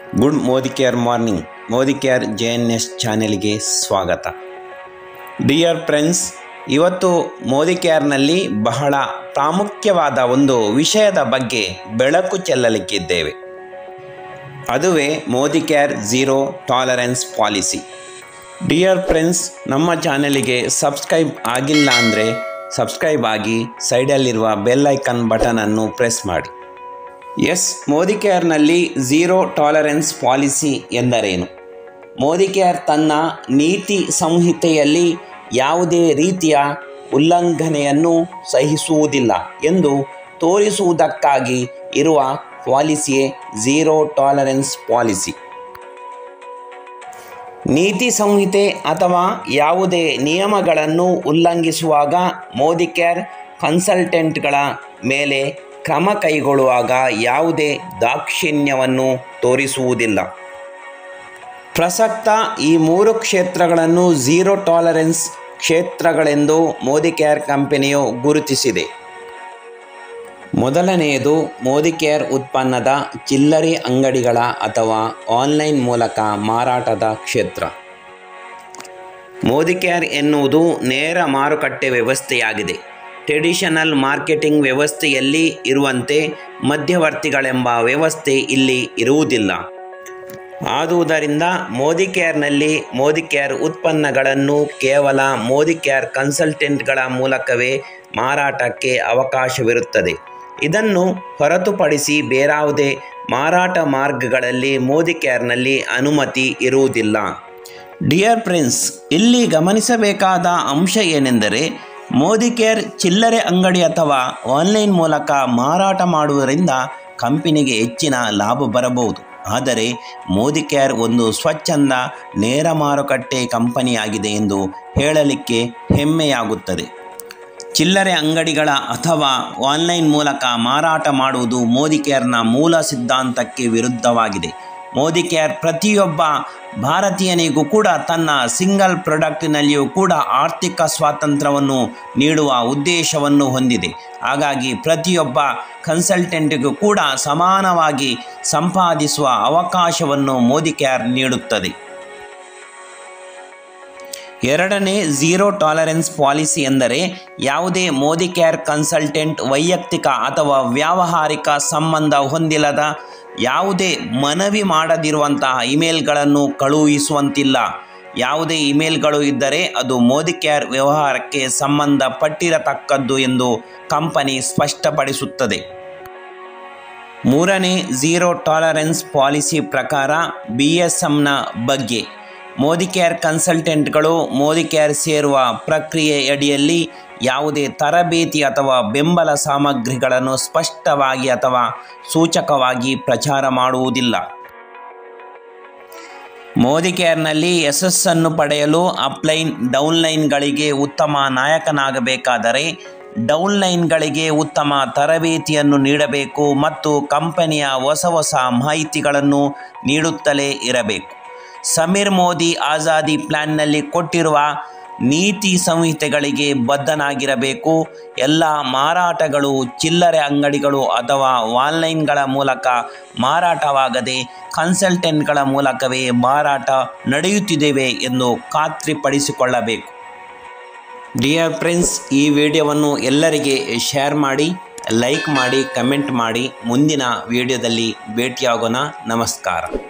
good Modi care morning Modi care J N S ಚಾನೆಲ್ಗೆ ಸ್ವಾಗತ dear friends ಇವತ್ತು ಮೋದಿ ಕೇರ್ನಲ್ಲಿ ಬಹಳ ಪ್ರಾಮುಖ್ಯವಾದ ಒಂದು ವಿಷಯದ ಬಗ್ಗೆ ಬೆಳಕು ಚೆಲ್ಲಲಿಕ್ಕಿದ್ದೇವೆ ಅದುವೇ Modi care zero tolerance policy dear friends ನಮ್ಮ ಚಾನೆಲಿಗೆ ಸಬ್ಸ್ಕ್ರೈಬ್ ಆಗಿಲ್ಲ ಅಂದರೆ ಸಬ್ಸ್ಕ್ರೈಬ್ ಆಗಿ ಸೈಡಲ್ಲಿರುವ ಬೆಲ್ ಐಕನ್ ಬಟನನ್ನು ಪ್ರೆಸ್ ಮಾಡಿ ಎಸ್ ಮೋದಿ ಕೇರ್ನಲ್ಲಿ ಝೀರೋ ಟಾಲರೆನ್ಸ್ ಪಾಲಿಸಿ ಎಂದರೇನು ಮೋದಿ ಕೇರ್ ತನ್ನ ನೀತಿ ಸಂಹಿತೆಯಲ್ಲಿ ಯಾವುದೇ ರೀತಿಯ ಉಲ್ಲಂಘನೆಯನ್ನು ಸಹಿಸುವುದಿಲ್ಲ ಎಂದು ತೋರಿಸುವುದಕ್ಕಾಗಿ ಇರುವ ಪಾಲಿಸಿಯೇ ಝೀರೋ ಟಾಲರೆನ್ಸ್ ಪಾಲಿಸಿ ನೀತಿ ಸಂಹಿತೆ ಅಥವಾ ಯಾವುದೇ ನಿಯಮಗಳನ್ನು ಉಲ್ಲಂಘಿಸುವಾಗ ಮೋದಿ ಕೇರ್ ಕನ್ಸಲ್ಟೆಂಟ್ಗಳ ಮೇಲೆ ಕ್ರಮ ಕೈಗೊಳ್ಳುವಾಗ ಯಾವುದೇ ದಾಕ್ಷಿಣ್ಯವನ್ನು ತೋರಿಸುವುದಿಲ್ಲ ಪ್ರಸಕ್ತ ಈ ಮೂರು ಕ್ಷೇತ್ರಗಳನ್ನು ಝೀರೋ ಟಾಲರೆನ್ಸ್ ಕ್ಷೇತ್ರಗಳೆಂದು ಮೋದಿ ಕೇರ್ ಕಂಪನಿಯು ಗುರುತಿಸಿದೆ ಮೊದಲನೆಯದು ಮೋದಿ ಕೇರ್ ಉತ್ಪನ್ನದ ಚಿಲ್ಲರೆ ಅಂಗಡಿಗಳ ಅಥವಾ ಆನ್ಲೈನ್ ಮೂಲಕ ಮಾರಾಟದ ಕ್ಷೇತ್ರ ಮೋದಿ ಕೇರ್ ಎನ್ನುವುದು ನೇರ ಮಾರುಕಟ್ಟೆ ವ್ಯವಸ್ಥೆಯಾಗಿದೆ ಟ್ರೆಡಿಷನಲ್ ಮಾರ್ಕೆಟಿಂಗ್ ವ್ಯವಸ್ಥೆಯಲ್ಲಿ ಇರುವಂತೆ ಮಧ್ಯವರ್ತಿಗಳೆಂಬ ವ್ಯವಸ್ಥೆ ಇಲ್ಲಿ ಇರುವುದಿಲ್ಲ ಆದುದರಿಂದ ಮೋದಿ ಕೇರ್ನಲ್ಲಿ ಮೋದಿ ಕೇರ್ ಉತ್ಪನ್ನಗಳನ್ನು ಕೇವಲ ಮೋದಿ ಕೇರ್ ಕನ್ಸಲ್ಟೆಂಟ್ಗಳ ಮೂಲಕವೇ ಮಾರಾಟಕ್ಕೆ ಅವಕಾಶವಿರುತ್ತದೆ ಇದನ್ನು ಹೊರತುಪಡಿಸಿ ಬೇರಾವುದೇ ಮಾರಾಟ ಮಾರ್ಗಗಳಲ್ಲಿ ಮೋದಿ ಕೇರ್ನಲ್ಲಿ ಅನುಮತಿ ಇರುವುದಿಲ್ಲ ಡಿಯರ್ ಪ್ರಿನ್ಸ್ ಇಲ್ಲಿ ಗಮನಿಸಬೇಕಾದ ಅಂಶ ಏನೆಂದರೆ ಮೋದಿ ಕೇರ್ ಚಿಲ್ಲರೆ ಅಂಗಡಿ ಅಥವಾ ಆನ್ಲೈನ್ ಮೂಲಕ ಮಾರಾಟ ಮಾಡುವುದರಿಂದ ಕಂಪನಿಗೆ ಹೆಚ್ಚಿನ ಲಾಭ ಬರಬಹುದು ಆದರೆ ಮೋದಿ ಕೇರ್ ಒಂದು ಸ್ವಚ್ಛಂದ ನೇರ ಮಾರುಕಟ್ಟೆ ಕಂಪನಿಯಾಗಿದೆ ಎಂದು ಹೇಳಲಿಕ್ಕೆ ಹೆಮ್ಮೆಯಾಗುತ್ತದೆ ಚಿಲ್ಲರೆ ಅಂಗಡಿಗಳ ಅಥವಾ ಆನ್ಲೈನ್ ಮೂಲಕ ಮಾರಾಟ ಮಾಡುವುದು ಮೋದಿ ಕೇರ್ನ ಮೂಲ ಸಿದ್ಧಾಂತಕ್ಕೆ ವಿರುದ್ಧವಾಗಿದೆ ಮೋದಿ ಕೇರ್ ಪ್ರತಿಯೊಬ್ಬ ಭಾರತೀಯನಿಗೂ ಕೂಡ ತನ್ನ ಸಿಂಗಲ್ ಪ್ರಾಡಕ್ಟಿನಲ್ಲಿಯೂ ಕೂಡ ಆರ್ಥಿಕ ಸ್ವಾತಂತ್ರ್ಯವನ್ನು ನೀಡುವ ಉದ್ದೇಶವನ್ನು ಹೊಂದಿದೆ ಹಾಗಾಗಿ ಪ್ರತಿಯೊಬ್ಬ ಕನ್ಸಲ್ಟೆಂಟಿಗೂ ಕೂಡ ಸಮಾನವಾಗಿ ಸಂಪಾದಿಸುವ ಅವಕಾಶವನ್ನು ಮೋದಿ ಕೇರ್ ನೀಡುತ್ತದೆ ಎರಡನೇ ಝೀರೋ ಟಾಲರೆನ್ಸ್ ಪಾಲಿಸಿ ಎಂದರೆ ಯಾವುದೇ ಮೋದಿ ಕೇರ್ ಕನ್ಸಲ್ಟೆಂಟ್ ವೈಯಕ್ತಿಕ ಅಥವಾ ವ್ಯಾವಹಾರಿಕ ಸಂಬಂಧ ಹೊಂದಿಲ್ಲದ ಯಾವುದೇ ಮನವಿ ಮಾಡದಿರುವಂತಹ ಇಮೇಲ್ಗಳನ್ನು ಕಳುಹಿಸುವಂತಿಲ್ಲ ಯಾವುದೇ ಇಮೇಲ್ಗಳು ಇದ್ದರೆ ಅದು ಮೋದಿ ಕೇರ್ ವ್ಯವಹಾರಕ್ಕೆ ಸಂಬಂಧಪಟ್ಟಿರತಕ್ಕದ್ದು ಎಂದು ಕಂಪನಿ ಸ್ಪಷ್ಟಪಡಿಸುತ್ತದೆ ಮೂರನೇ ಝೀರೋ ಟಾಲರೆನ್ಸ್ ಪಾಲಿಸಿ ಪ್ರಕಾರ ಬಿ ಎಸ್ ಎಮ್ನ ಬಗ್ಗೆ ಮೋದಿ ಕೇರ್ ಕನ್ಸಲ್ಟೆಂಟ್ಗಳು ಮೋದಿ ಕೇರ್ ಸೇರುವ ಪ್ರಕ್ರಿಯೆಯಡಿಯಲ್ಲಿ ಯಾವುದೇ ತರಬೇತಿ ಅಥವಾ ಬೆಂಬಲ ಸಾಮಗ್ರಿಗಳನ್ನು ಸ್ಪಷ್ಟವಾಗಿ ಅಥವಾ ಸೂಚಕವಾಗಿ ಪ್ರಚಾರ ಮಾಡುವುದಿಲ್ಲ ಮೋದಿ ಕೇರ್ನಲ್ಲಿ ಯಶಸ್ಸನ್ನು ಪಡೆಯಲು ಅಪ್ಲೈನ್ ಡೌನ್ಲೈನ್ಗಳಿಗೆ ಉತ್ತಮ ನಾಯಕನಾಗಬೇಕಾದರೆ ಡೌನ್ಲೈನ್ಗಳಿಗೆ ಉತ್ತಮ ತರಬೇತಿಯನ್ನು ನೀಡಬೇಕು ಮತ್ತು ಕಂಪನಿಯ ಹೊಸ ಹೊಸ ಮಾಹಿತಿಗಳನ್ನು ನೀಡುತ್ತಲೇ ಇರಬೇಕು ಸಮೀರ್ ಮೋದಿ ಆಜಾದಿ ಪ್ಲ್ಯಾನ್ನಲ್ಲಿ ಕೊಟ್ಟಿರುವ ನೀತಿ ಸಂಹಿತೆಗಳಿಗೆ ಬದ್ಧನಾಗಿರಬೇಕು ಎಲ್ಲ ಮಾರಾಟಗಳು ಚಿಲ್ಲರೆ ಅಂಗಡಿಗಳು ಅಥವಾ ಆನ್ಲೈನ್ಗಳ ಮೂಲಕ ಮಾರಾಟವಾಗದೆ ಕನ್ಸಲ್ಟೆಂಟ್ಗಳ ಮೂಲಕವೇ ಮಾರಾಟ ನಡೆಯುತ್ತಿದ್ದೇವೆ ಎಂದು ಖಾತ್ರಿಪಡಿಸಿಕೊಳ್ಳಬೇಕು ಡಿಯರ್ ಫ್ರೆಂಡ್ಸ್ ಈ ವಿಡಿಯೋವನ್ನು ಎಲ್ಲರಿಗೆ ಶೇರ್ ಮಾಡಿ ಲೈಕ್ ಮಾಡಿ ಕಮೆಂಟ್ ಮಾಡಿ ಮುಂದಿನ ವಿಡಿಯೋದಲ್ಲಿ ಭೇಟಿಯಾಗೋಣ ನಮಸ್ಕಾರ